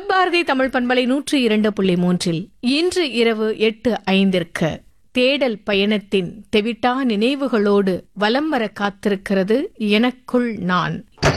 விவத் பாரதி தமிழ் பண்பலை நூற்றி இரண்டு புள்ளி மூன்றில் இன்று இரவு எட்டு ஐந்திற்கு தேடல் பயணத்தின் தெவிட்டா நினைவுகளோடு வலம் வர காத்திருக்கிறது எனக்குள் நான்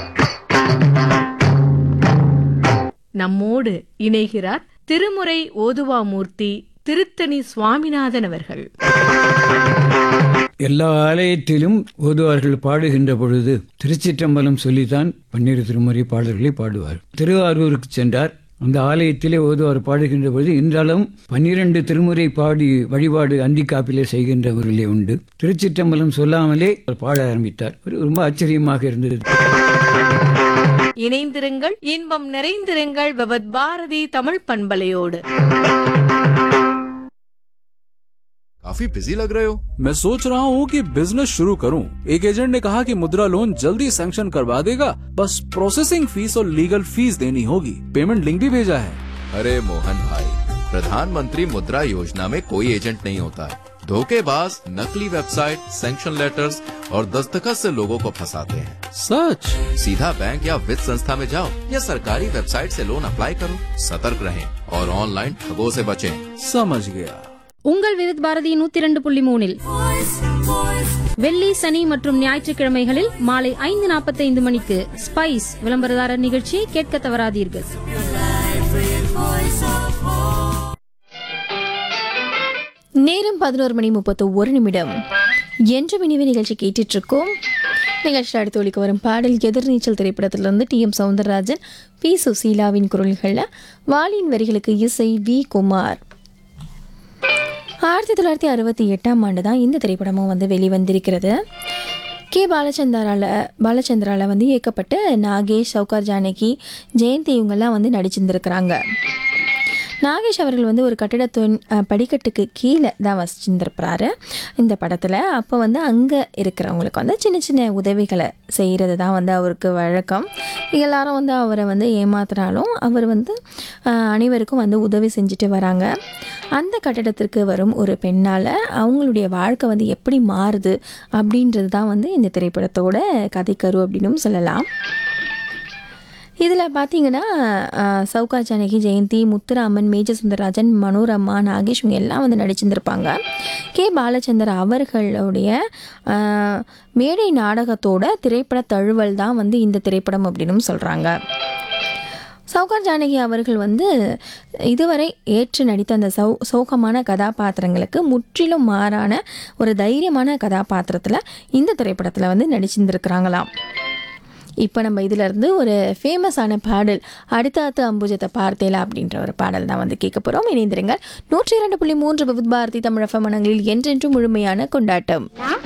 நம்மோடு இணைகிறார் திருமுறை ஓதுவாமூர்த்தி திருத்தணி சுவாமிநாதன் அவர்கள் எல்லா ஆலயத்திலும் ஓதுவார்கள் பாடுகின்ற பொழுது திருச்சிற்றம்பலம் சொல்லித்தான் பன்னிரு திருமுறை பாடல்களை பாடுவார் திருவாரூருக்கு சென்றார் அந்த ஆலயத்திலே ஓதுவார் பாடுகின்ற பொழுது இன்றாலும் பன்னிரண்டு திருமுறை பாடி வழிபாடு அந்திக்காப்பிலே செய்கின்றவர்களே உண்டு திருச்சிற்றம்பலம் சொல்லாமலே அவர் பாட ஆரம்பித்தார் ஒரு ரொம்ப ஆச்சரியமாக இருந்தது இணைந்திருங்கள் இன்பம் நிறைந்திருங்கள் விவத் பாரதி தமிழ் பண்பலையோடு काफी बिजी लग रहे हो मैं सोच रहा हूँ कि बिजनेस शुरू करूँ एक एजेंट ने कहा कि मुद्रा लोन जल्दी सैंक्शन करवा देगा बस प्रोसेसिंग फीस और लीगल फीस देनी होगी पेमेंट लिंक भी भेजा है अरे मोहन भाई प्रधानमंत्री मुद्रा योजना में कोई एजेंट नहीं होता है धोखेबाज नकली वेबसाइट सैंक्शन लेटर्स और दस्तखत से लोगों को फंसाते हैं सच सीधा बैंक या वित्त संस्था में जाओ या सरकारी वेबसाइट से लोन अप्लाई करो सतर्क रहें और ऑनलाइन ठगों से बचें समझ गया உங்கள் விருத் பாரதி நூத்தி இரண்டு புள்ளி மூணில் வெள்ளி சனி மற்றும் ஞாயிற்றுக்கிழமைகளில் மாலை ஐந்து நாற்பத்தைந்து மணிக்கு ஸ்பைஸ் விளம்பரதாரர் நிகழ்ச்சியை கேட்க தவறாதீர்கள் நேரம் பதினோரு மணி முப்பத்து ஒரு நிமிடம் என்று மினிவு நிகழ்ச்சி கேட்டுட்டு இருக்கோம் நிகழ்ச்சியில் அடுத்து ஒலிக்க வரும் பாடல் எதிர்நீச்சல் திரைப்படத்திலிருந்து டி எம் சவுந்தரராஜன் பி சுசீலாவின் குரல்களில் வாலியின் வரிகளுக்கு இசை வி குமார் ஆயிரத்தி தொள்ளாயிரத்தி அறுபத்தி எட்டாம் ஆண்டு தான் இந்த திரைப்படமும் வந்து வெளிவந்திருக்கிறது கே பாலச்சந்தரால பாலச்சந்திரால வந்து இயக்கப்பட்டு நாகேஷ் சௌகார் ஜானகி ஜெயந்தி இவங்கெல்லாம் வந்து நடிச்சிருந்துருக்கிறாங்க நாகேஷ் அவர்கள் வந்து ஒரு கட்டிடத்தின் அஹ், படிக்கட்டுக்கு கீழே தான் வசிச்சிருந்துருப்பாரு இந்த படத்தில் அப்போ வந்து அங்கே இருக்கிறவங்களுக்கு வந்து சின்ன சின்ன உதவிகளை செய்கிறது தான் வந்து அவருக்கு வழக்கம் எல்லாரும் வந்து அவரை வந்து ஏமாத்துனாலும் அவர் வந்து அஹ், அனைவருக்கும் வந்து உதவி செஞ்சுட்டு வராங்க அந்த கட்டடத்திற்கு வரும் ஒரு பெண்ணால் அவங்களுடைய வாழ்க்கை வந்து எப்படி மாறுது அப்படின்றது தான் வந்து இந்த திரைப்படத்தோட கதைக்கரு அப்படின்னும் சொல்லலாம் இதில் பார்த்தீங்கன்னா அஹ், சௌகா ஜானகி ஜெயந்தி முத்துராமன் மேஜர் சுந்தரராஜன் மனோரமா நாகேஷ் இவங்க எல்லாம் வந்து நடிச்சிருந்திருப்பாங்க கே பாலச்சந்தர் அவர்களுடைய அஹ், மேடை நாடகத்தோட திரைப்பட தழுவல் தான் வந்து இந்த திரைப்படம் அப்படின்னு சொல்கிறாங்க சௌகார் ஜானகி அவர்கள் வந்து இதுவரை ஏற்று நடித்த அந்த சௌ சோகமான கதாபாத்திரங்களுக்கு முற்றிலும் மாறான ஒரு தைரியமான கதாபாத்திரத்தில் இந்த திரைப்படத்தில் வந்து நடிச்சிருந்துருக்கிறாங்களாம் இப்போ நம்ம இதிலிருந்து ஒரு ஃபேமஸான பாடல் அடுத்த அம்புஜத்தை பார்த்தேலா அப்படின்ற ஒரு பாடல் தான் வந்து கேட்க போகிறோம் இணைந்திருங்கள் நூற்றி இரண்டு புள்ளி மூன்று விபத் பாரதி தமிழ் மனங்களில் என்றென்றும் முழுமையான கொண்டாட்டம்